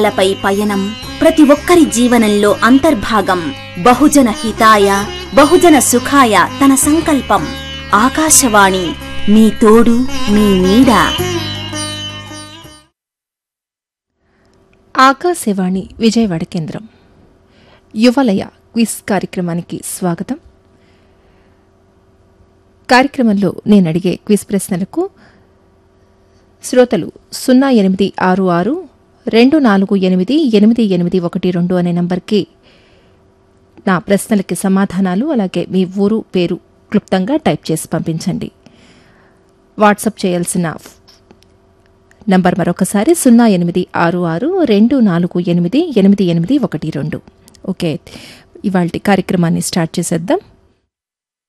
లపై పయనం ప్రతి ఒక్కరి జీవనంలో అంతర్భాగం బహుజన హితాయ బహుజన సుఖాయ తన సంకల్పం ఆకాశవాణి మీ తోడు మీ నీడ ఆకాశవాణి విజయవాడ కేంద్రం యువలయ క్విజ్ కార్యక్రమానికి స్వాగతం కార్యక్రమంలో నేను అడిగే క్విజ్ ప్రశ్నలకు శ్రోతలు సున్నా ఎనిమిది ఆరు ఆరు రెండు నాలుగు ఎనిమిది ఎనిమిది ఎనిమిది ఒకటి రెండు అనే నంబర్కి నా ప్రశ్నలకి సమాధానాలు అలాగే మీ ఊరు పేరు క్లుప్తంగా టైప్ చేసి పంపించండి వాట్సప్ చేయాల్సిన నంబర్ మరొకసారి సున్నా ఎనిమిది ఆరు ఆరు రెండు నాలుగు ఎనిమిది ఎనిమిది ఎనిమిది ఒకటి రెండు ఓకే ఇవాళ కార్యక్రమాన్ని స్టార్ట్ చేసేద్దాం